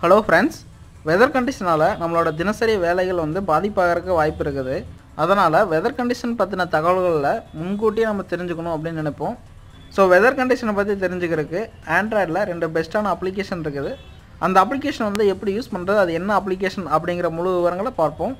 hello friends weather கண்டிஷனால் நம்மளோட தினசரி வேலைகள் வந்து பாதிப்பாகிறதுக்கு வாய்ப்பு இருக்குது அதனால் வெதர் கண்டிஷன் பற்றின தகவல்களில் முன்கூட்டியே நம்ம தெரிஞ்சுக்கணும் அப்படின்னு நினைப்போம் ஸோ வெதர் கண்டிஷனை பற்றி தெரிஞ்சுக்கிறதுக்கு ஆண்ட்ராய்டில் ரெண்டு பெஸ்ட்டான அப்ளிகேஷன் இருக்குது அந்த அப்ளிகேஷன் வந்து எப்படி யூஸ் பண்ணுறது அது என்ன அப்ளிகேஷன் அப்படிங்கிற முழு விவரங்களை பார்ப்போம்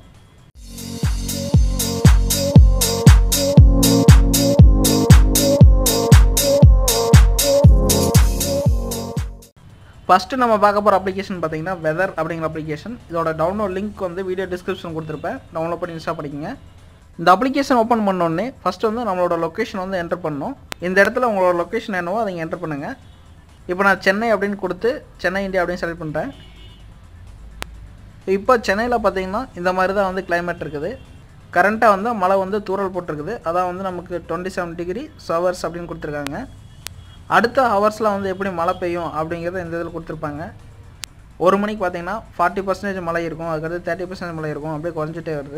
ஃபஸ்ட்டு நம்ம பார்க்க போகிற அப்ளிகேஷன் பார்த்தீங்கன்னா வெதர் அப்படிங்கிற அப்ளிகேஷன் இதோட டவுன்லோட் லிங்க் வந்து வீடியோ டிஸ்கிரிப்ஷன் கொடுத்துருப்பேன் டவுன்லோட் பண்ணி இன்ஸ்டால் பண்ணிக்கங்க இந்த அப்ளிகேஷன் ஓப்பன் பண்ணோடனே ஃபஸ்ட்டு வந்து நம்மளோட லொக்கேஷன் வந்து என்டர் பண்ணணும் இந்த இடத்துல உங்களோட லொக்கேஷன் என்னவோ அதை என்டர் பண்ணுங்கள் இப்போ நான் சென்னை அப்படின்னு கொடுத்து சென்னை இந்தியா அப்படின்னு செலக்ட் பண்ணுறேன் இப்போ சென்னையில் பார்த்தீங்கன்னா இந்த மாதிரி தான் வந்து climate இருக்குது கரண்ட்டாக வந்து மழை வந்து தூறல் போட்டிருக்குது அதான் வந்து நமக்கு டுவெண்ட்டி செவன் டிகிரி சவர்ஸ் அப்படின்னு கொடுத்துருக்காங்க அடுத்த ஹவர்ஸில் வந்து எப்படி மழை பெய்யும் அப்படிங்கிறத இந்த இதில் கொடுத்துருப்பாங்க ஒரு மணிக்கு பார்த்தீங்கன்னா ஃபார்ட்டி பர்சன்டேஜ் மழை இருக்கும் அதுக்கடுத்து தேர்ட்டி பர்சன்டேஜ் மழை இருக்கும் அப்படியே குறைஞ்சிட்டே வருது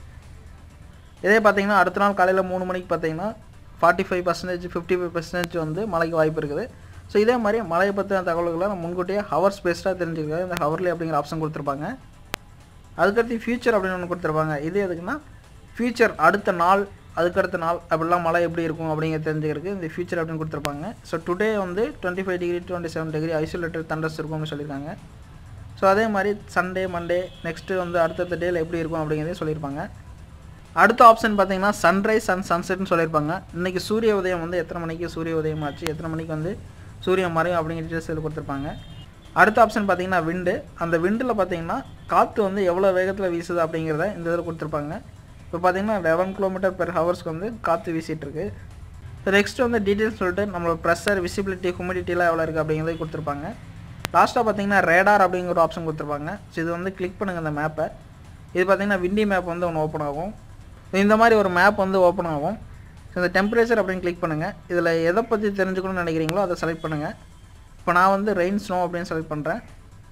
இதே பார்த்தீங்கன்னா அடுத்த நாள் காலையில் மூணு மணிக்கு பார்த்தீங்கன்னா forty five percentage fifty five percentage வந்து மழைக்கு வாய்ப்பு இருக்குது ஸோ இதே மாதிரி மழையை பற்றின தகவல்களை நம்ம முன்கூட்டியே ஹவர்ஸ் பேஸ்டாக தெரிஞ்சுக்க இந்த ஹவர்லி அப்படிங்கிற ஆப்ஷன் கொடுத்துருப்பாங்க அதுக்கடுத்து ஃபியூச்சர் அப்படின்னு ஒன்று கொடுத்துருப்பாங்க இது எதுக்குன்னா ஃபியூச்சர் அடுத்த நாள் அதுக்கடுத்த நாள் அப்படிலாம் மழை எப்படி இருக்கும் அப்படிங்கிறத தெரிஞ்சுக்கிறதுக்கு இந்த ஃபியூச்சர் அப்படின்னு கொடுத்துருப்பாங்க ஸோ டுடே வந்து twenty five degree twenty seven degree isolated thunders இருக்கும்னு சொல்லியிருக்காங்க ஸோ அதே மாதிரி சண்டே மண்டே நெக்ஸ்ட்டு வந்து அடுத்தடுத்த டேயில் எப்படி இருக்கும் அப்படிங்கிறதையும் சொல்லியிருப்பாங்க அடுத்த ஆப்ஷன் பார்த்தீங்கன்னா சன்ரைஸ் அண்ட் சன்செட்னு சொல்லியிருப்பாங்க இன்றைக்கி சூரிய உதயம் வந்து எத்தனை மணிக்கு சூரிய உதயம் ஆச்சு எத்தனை மணிக்கு வந்து சூரியன் மறையும் அப்படிங்கிற டீட்டெயில்ஸ் இதில் கொடுத்துருப்பாங்க அடுத்த ஆப்ஷன் பார்த்தீங்கன்னா விண்டு அந்த விண்டில் பார்த்தீங்கன்னா காற்று வந்து எவ்வளோ வேகத்தில் வீசுது அப்படிங்கிறத இந்த இதில் கொடுத்துருப்பாங்க இப்போ பார்த்தீங்கன்னா லெவன் கிலோமீட்டர் பெர் ஹவர்ஸ்க்கு வந்து காற்று வீசிட்டு இருக்கு நெக்ஸ்ட் வந்து டீட்டெயில்ஸ் சொல்லிட்டு நம்மளோட ப்ரெஷர் விசிபிலிட்டி ஹுமிடிட்டிலாம் எவ்வளோ இருக்குது அப்படிங்கிறத கொடுத்துருப்பாங்க லாஸ்ட்டாக பார்த்தீங்கன்னா ரேடார் அப்படிங்கிற ஒரு ஆப்ஷன் கொடுத்துருப்பாங்க ஸோ இது வந்து கிளிக் பண்ணுங்கள் அந்த மேப்பை இது பார்த்தீங்கன்னா விண்டி மேப் வந்து ஒன்று ஓப்பன் ஆகும் இந்த மாதிரி ஒரு மேப் வந்து ஓப்பன் ஆகும் ஸோ இந்த டெம்பரேச்சர் அப்படின்னு கிளிக் பண்ணுங்கள் இதில் எதை பற்றி தெரிஞ்சுக்கணும்னு நினைக்கிறீங்களோ அதை செலக்ட் பண்ணுங்கள் இப்போ நான் வந்து ரெயின் ஸ்னோ அப்படின்னு செலக்ட் பண்ணுறேன்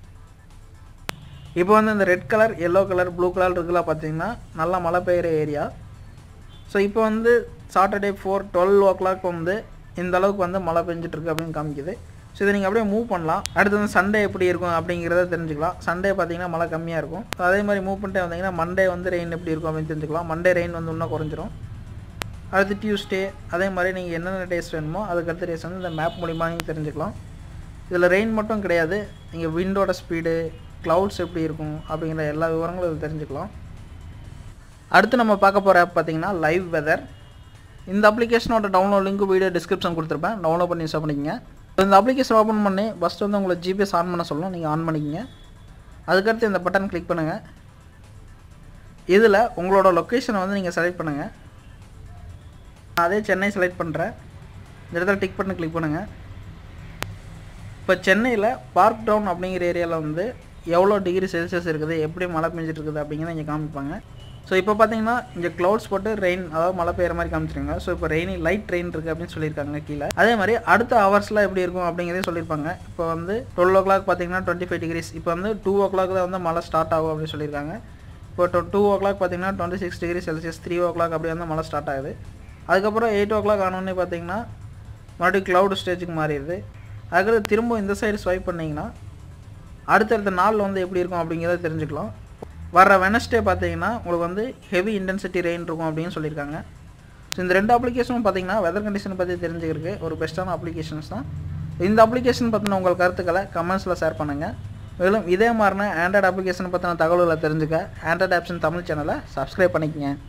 இப்போ வந்து இந்த red colour yellow colour blue colour இருக்குல்ல பார்த்தீங்கன்னா நல்லா மழை பெய்கிற ஏரியா ஸோ இப்போ வந்து Saturday four twelve o'clock வந்து இந்த அளவுக்கு வந்து மழை பெஞ்சிட்ருக்கு அப்படின்னு காமிக்குது ஸோ இதை நீங்கள் அப்படியே மூவ் பண்ணலாம் அடுத்து வந்து சண்டே எப்படி இருக்கும் அப்படிங்கிறத தெரிஞ்சுக்கலாம் சண்டே பார்த்தீங்கன்னா மழை கம்மியாக இருக்கும் So அதே மாதிரி மூவ் பண்ணிட்டே வந்தீங்கன்னா மண்டே வந்து ரெயின் எப்படி இருக்கும் அப்படின்னு தெரிஞ்சுக்கலாம் மண்டே ரெயின் வந்து இன்னும் குறைஞ்சிரும் அடுத்து டியூஸ்டே அதே மாதிரி நீங்கள் என்னென்ன டேஸ் வேணுமோ அதுக்கடுத்த டேஸ் வந்து இந்த மேப் மூலிமா நீங்கள் தெரிஞ்சுக்கலாம் இதில் ரெயின் மட்டும் கிடையாது நீங்கள் விண்டோட ஸ்பீடு க்ளவுட்ஸ் எப்படி இருக்கும் அப்படிங்கிற எல்லா விவரங்களும் இதில் தெரிஞ்சுக்கலாம் அடுத்து நம்ம பார்க்க போகிற ஆப் பார்த்தீங்கன்னா லைவ் வெதர் இந்த அப்ளிகேஷனோட டவுன்லோட் லிங்க் வீடியோ டிஸ்கிரிப்ஷன் கொடுத்துருப்பேன் டவுன்லோட் பண்ணி இன்ஸ்டால் பண்ணிக்கங்க இந்த அப்ளிகேஷன் ஓப்பன் பண்ணி ஃபஸ்ட்டு வந்து உங்களை ஜிபிஎஸ் ஆன் பண்ண சொல்லணும் நீங்கள் ஆன் பண்ணிக்கங்க அதுக்கடுத்து இந்த பட்டன் கிளிக் பண்ணுங்கள் இதில் உங்களோட லொக்கேஷனை வந்து நீங்கள் செலக்ட் பண்ணுங்கள் நான் அதே சென்னை செலக்ட் பண்ணுறேன் இந்த இடத்துல டிக் பண்ணி கிளிக் பண்ணுங்கள் இப்போ சென்னையில் பார்க் டவுன் அப்படிங்கிற ஏரியாவில் வந்து எவ்வளோ டிகிரி செல்சியஸ் இருக்குது எப்படி மழை பெஞ்சிட்டு இருக்குது அப்படிங்கிறத இங்கே காமிப்பாங்க ஸோ இப்போ பார்த்தீங்கன்னா இங்கே க்ளவுட்ஸ் போட்டு ரெயின் அதாவது மழை பெய்கிற மாதிரி காமிச்சிருங்க ஸோ இப்போ ரெயினி லைட் ரெயின் இருக்குது அப்படின்னு சொல்லியிருக்காங்க கீழே அதே மாதிரி அடுத்த ஹவர்ஸில் எப்படி இருக்கும் அப்படிங்கிறதே சொல்லியிருப்பாங்க இப்போ வந்து டுவெல் ஓ கிளாக் பார்த்தீங்கன்னா டுவெண்ட்டி ஃபைவ் டிகிரிஸ் இப்போ வந்து டூ ஓ கிளாக் தான் வந்து மழை ஸ்டார்ட் ஆகும் அப்படின்னு சொல்லியிருக்காங்க இப்போ டூ ஓ கிளாக் பார்த்தீங்கன்னா twenty six degree Celsius three o'clock அப்படி வந்து மழை ஸ்டார்ட் ஆகுது அதுக்கப்புறம் எயிட் ஓ கிளாக் ஆனோடனே பார்த்தீங்கன்னா மறுபடியும் க்ளவுட் ஸ்டேஜுக்கு மாறிடுது அதுக்கடுத்து திரும்ப இந்த சைடு ஸ்வைப் பண்ணிங்கன்னா அடுத்தடுத்த நாள் வந்து எப்படி இருக்கும் அப்படிங்கிறத தெரிஞ்சுக்கலாம் வர வெனஸ்டே பார்த்தீங்கன்னா உங்களுக்கு வந்து ஹெவி இன்டென்சிட்டி ரெயின் இருக்கும் அப்படின்னு சொல்லியிருக்காங்க ஸோ இந்த ரெண்டு அப்ளிகேஷனும் பார்த்தீங்கன்னா வெதர் கண்டிஷனை பற்றி தெரிஞ்சுக்கிறதுக்கு ஒரு பெஸ்ட்டான அப்ளிகேஷன்ஸ் தான் இந்த அப்ளிகேஷன் பற்றின உங்கள் கருத்துக்களை கமெண்ட்ஸில் ஷேர் பண்ணுங்கள் மேலும் இதே மாதிரின ஆண்ட்ராய்டு அப்ளிகேஷன் பற்றின தகவல்களை தெரிஞ்சுக்க ஆண்ட்ராய்டு ஆப்ஷன் தமிழ் சேனலை சப்ஸ்கிரைப் பண்ணிக்கங்க